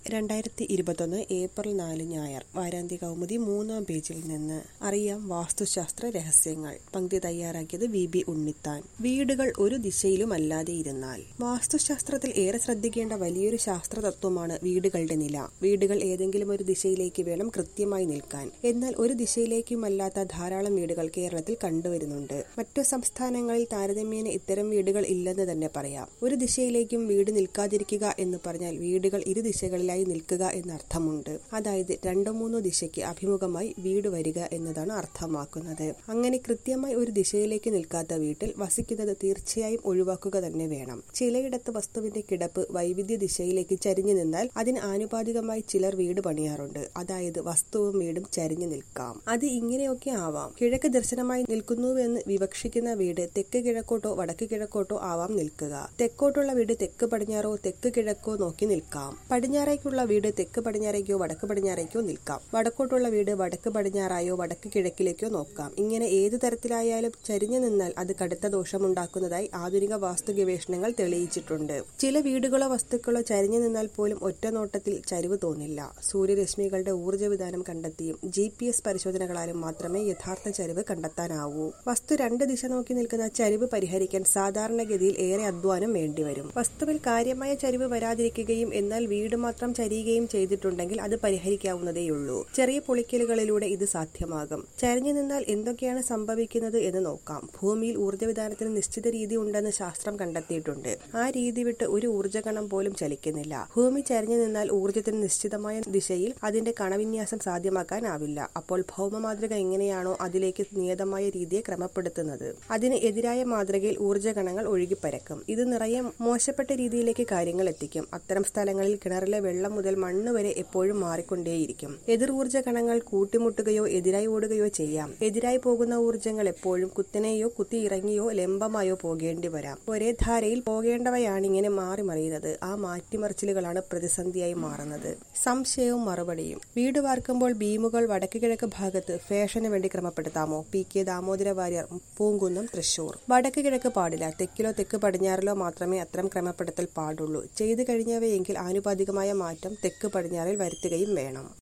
രണ്ടായിരത്തി ഇരുപത്തൊന്ന് ഏപ്രിൽ നാല് ഞായർ വാരാന്ത്യ കൗമുദി മൂന്നാം പേജിൽ നിന്ന് അറിയാം വാസ്തുശാസ്ത്ര രഹസ്യങ്ങൾ പങ്ക്തി തയ്യാറാക്കിയത് വി ബി ഉണ്ണിത്താൻ വീടുകൾ ഒരു ദിശയിലുമല്ലാതെ ഇരുന്നാൽ വാസ്തുശാസ്ത്രത്തിൽ ഏറെ ശ്രദ്ധിക്കേണ്ട വലിയൊരു ശാസ്ത്ര തത്വമാണ് വീടുകളുടെ നില വീടുകൾ ഏതെങ്കിലും ഒരു ദിശയിലേക്ക് വേണം കൃത്യമായി നിൽക്കാൻ എന്നാൽ ഒരു ദിശയിലേക്കുമല്ലാത്ത ധാരാളം വീടുകൾ കേരളത്തിൽ കണ്ടുവരുന്നുണ്ട് മറ്റു സംസ്ഥാനങ്ങളിൽ താരതമ്യേന ഇത്തരം വീടുകൾ ഇല്ലെന്ന് തന്നെ പറയാം ഒരു ദിശയിലേക്കും വീട് നിൽക്കാതിരിക്കുക എന്ന് പറഞ്ഞാൽ വീടുകൾ ഇരു ദിശകളിലായി നിൽക്കുക എന്നർത്ഥമുണ്ട് അതായത് രണ്ടോ മൂന്നോ ദിശയ്ക്ക് അഭിമുഖമായി വീട് വരിക എന്നതാണ് അർത്ഥമാക്കുന്നത് അങ്ങനെ കൃത്യമായി ഒരു ദിശയിലേക്ക് നിൽക്കാത്ത വീട്ടിൽ വസിക്കുന്നത് തീർച്ചയായും ഒഴിവാക്കുക തന്നെ വേണം ചിലയിടത്ത് വസ്തുവിന്റെ കിടപ്പ് വൈവിധ്യ ദിശയിലേക്ക് ചരിഞ്ഞു നിന്നാൽ അതിന് ആനുപാതികമായി ചിലർ വീട് പണിയാറുണ്ട് അതായത് വസ്തുവും വീടും ചരിഞ്ഞു നിൽക്കാം അത് ഇങ്ങനെയൊക്കെ ആവാം കിഴക്ക് ദർശനമായി നിൽക്കുന്നുവെന്ന് വിവക്ഷിക്കുന്ന വീട് തെക്ക് കിഴക്കോട്ടോ വടക്ക് കിഴക്കോട്ടോ ആവാം നിൽക്കുക തെക്കോട്ടുള്ള വീട് തെക്ക് പടിഞ്ഞാറോ തെക്ക് കിഴക്കോ നോക്കി നിൽക്കാം പടിഞ്ഞാറേക്കുള്ള വീട് തെക്ക് പടിഞ്ഞാറേക്കോ വടക്ക് പടിഞ്ഞാറേക്കോ നിൽക്കാം വടക്കോട്ടുള്ള വീട് വടക്ക് പടിഞ്ഞാറായോ വടക്ക് കിഴക്കിലേക്കോ നോക്കാം ഇങ്ങനെ ഏതു തരത്തിലായാലും ചരിഞ്ഞു നിന്നാൽ അത് കടുത്ത ദോഷമുണ്ടാക്കുന്നതായി ആധുനിക വാസ്തു ഗവേഷണങ്ങൾ തെളിയിച്ചിട്ടുണ്ട് ചില വീടുകളോ വസ്തുക്കളോ ചരിഞ്ഞു നിന്നാൽ പോലും ഒറ്റ നോട്ടത്തിൽ ചരിവ് തോന്നില്ല സൂര്യരശ്മികളുടെ ഊർജ്ജ വിധാനം കണ്ടെത്തിയും ജി പി എസ് പരിശോധനകളാലും മാത്രമേ യഥാർത്ഥ ചരിവ് കണ്ടെത്താനാവൂ വസ്തു രണ്ട് ദിശ നോക്കി നിൽക്കുന്ന ചരിവ് പരിഹരിക്കാൻ സാധാരണഗതിയിൽ ഏറെ അധ്വാനം വേണ്ടിവരും വസ്തുവിൽ കാര്യമായ ചരിവ് വരാതിരിക്കുകയും എന്നാൽ വീട് മാത്രം ചരിയുകയും ചെയ്തിട്ടുണ്ടെങ്കിൽ അത് പരിഹരിക്കാവുന്നതേയുള്ളൂ ചെറിയ പൊളിക്കലുകളിലൂടെ ഇത് സാധ്യമാകും ചരിഞ്ഞു നിന്നാൽ എന്തൊക്കെയാണ് സംഭവിക്കുന്നത് എന്ന് നോക്കാം ഭൂമിയിൽ ഊർജ്ജവിധാനത്തിന് നിശ്ചിത രീതി ഉണ്ടെന്ന് ശാസ്ത്രം കണ്ടെത്തിയിട്ടുണ്ട് ആ രീതി വിട്ട് ഒരു ഊർജ്ജകണം പോലും ചലിക്കുന്നില്ല ഭൂമി ചരിഞ്ഞു നിന്നാൽ ഊർജ്ജത്തിന് നിശ്ചിതമായ ദിശയിൽ അതിന്റെ കണവിന്യാസം സാധ്യമാക്കാനാവില്ല അപ്പോൾ ഭൗമമാതൃക എങ്ങനെയാണോ അതിലേക്ക് നിയതമായ രീതിയെ ക്രമപ്പെടുത്തുന്നത് അതിന് എതിരായ മാതൃകയിൽ ഊർജ്ജകണങ്ങൾ ഒഴുകിപ്പരക്കും ഇത് നിറയെ മോശപ്പെട്ട രീതിയിലേക്ക് കാര്യങ്ങൾ എത്തിക്കും അത്തരം സ്ഥലങ്ങളിൽ കിണറിലെ വെള്ളം മുതൽ മണ്ണ് വരെ എപ്പോഴും മാറിക്കൊണ്ടേയിരിക്കും എതിർ ഊർജ്ജ കണങ്ങൾ കൂട്ടിമുട്ടുകയോ എതിരായി ഓടുകയോ ചെയ്യാം എതിരായി പോകുന്ന ഊർജ്ജങ്ങൾ എപ്പോഴും കുത്തനെയോ കുത്തി ഇറങ്ങിയോ ലംബമായോ പോകേണ്ടി വരാം ഒരേ ധാരയിൽ പോകേണ്ടവയാണ് ഇങ്ങനെ മാറി മറിയുന്നത് ആ മാറ്റിമറിച്ചിലുകളാണ് പ്രതിസന്ധിയായി മാറുന്നത് സംശയവും മറുപടിയും വീട് വാർക്കുമ്പോൾ ബീമുകൾ വടക്ക് കിഴക്ക് ഭാഗത്ത് ഫാഷന് വേണ്ടി ക്രമപ്പെടുത്താമോ പി കെ ദാമോദര വാര്യർ പൂങ്കുന്നം തൃശൂർ വടക്ക് കിഴക്ക് പാടില്ല തെക്കിലോ തെക്ക് പടിഞ്ഞാറിലോ മാത്രമേ അത്തരം ക്രമപ്പെടുത്തൽ പാടുള്ളൂ ചെയ്തു കഴിഞ്ഞവയെങ്കിൽ ആനുപാതികമായ മാറ്റം തെക്ക് പടിഞ്ഞാറിൽ വരുത്തുകയും വേണം